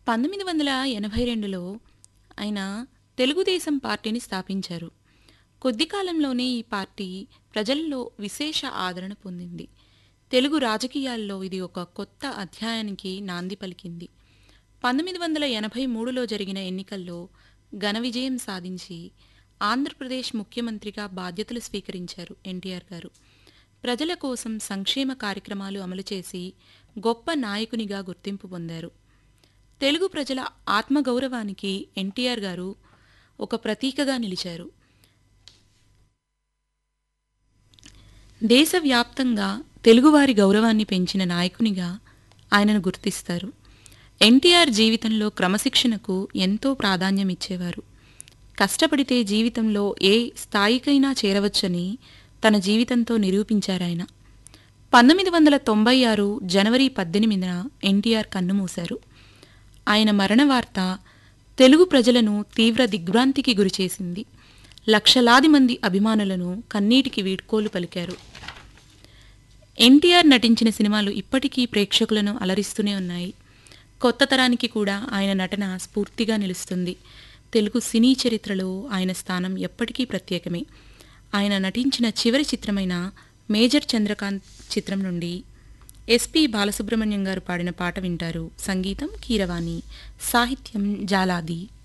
పంతొమ్మిది వందల ఎనభై రెండులో ఆయన తెలుగుదేశం పార్టీని స్థాపించారు కొద్ది కాలంలోనే ఈ పార్టీ ప్రజల్లో విశేష ఆదరణ పొందింది తెలుగు రాజకీయాల్లో ఇది ఒక కొత్త అధ్యాయానికి నాంది పలికింది పంతొమ్మిది వందల ఎనభై మూడులో జరిగిన ఎన్నికల్లో ఘన విజయం సాధించి ఆంధ్రప్రదేశ్ ముఖ్యమంత్రిగా బాధ్యతలు స్వీకరించారు ఎన్టీఆర్ గారు ప్రజల కోసం సంక్షేమ కార్యక్రమాలు అమలు చేసి గొప్ప నాయకునిగా గుర్తింపు పొందారు తెలుగు ప్రజల ఆత్మగౌరవానికి ఎన్టీఆర్ గారు ఒక ప్రతీకగా నిలిచారు దేశవ్యాప్తంగా తెలుగువారి గౌరవాన్ని పెంచిన నాయకునిగా ఆయనను గుర్తిస్తారు ఎన్టీఆర్ జీవితంలో క్రమశిక్షణకు ఎంతో ప్రాధాన్యం ఇచ్చేవారు కష్టపడితే జీవితంలో ఏ స్థాయికైనా చేరవచ్చని తన జీవితంతో నిరూపించారాయన పంతొమ్మిది వందల తొంభై ఆరు జనవరి పద్దెనిమిదిన ఎన్టీఆర్ కన్నుమూశారు ఆయన మరణ వార్త తెలుగు ప్రజలను తీవ్ర దిగ్భ్రాంతికి గురిచేసింది లక్షలాది మంది అభిమానులను కన్నీటికి వీడ్కోలు పలికారు ఎన్టీఆర్ నటించిన సినిమాలు ఇప్పటికీ ప్రేక్షకులను అలరిస్తూనే ఉన్నాయి కొత్త తరానికి కూడా ఆయన నటన స్ఫూర్తిగా నిలుస్తుంది తెలుగు సినీ చరిత్రలో ఆయన స్థానం ఎప్పటికీ ప్రత్యేకమే ఆయన నటించిన చివరి చిత్రమైన మేజర్ చంద్రకాంత్ చిత్రం నుండి ఎస్పి బాలసుబ్రహ్మణ్యం గారు పాడిన పాట వింటారు సంగీతం కీరవాణి సాహిత్యం జాలాది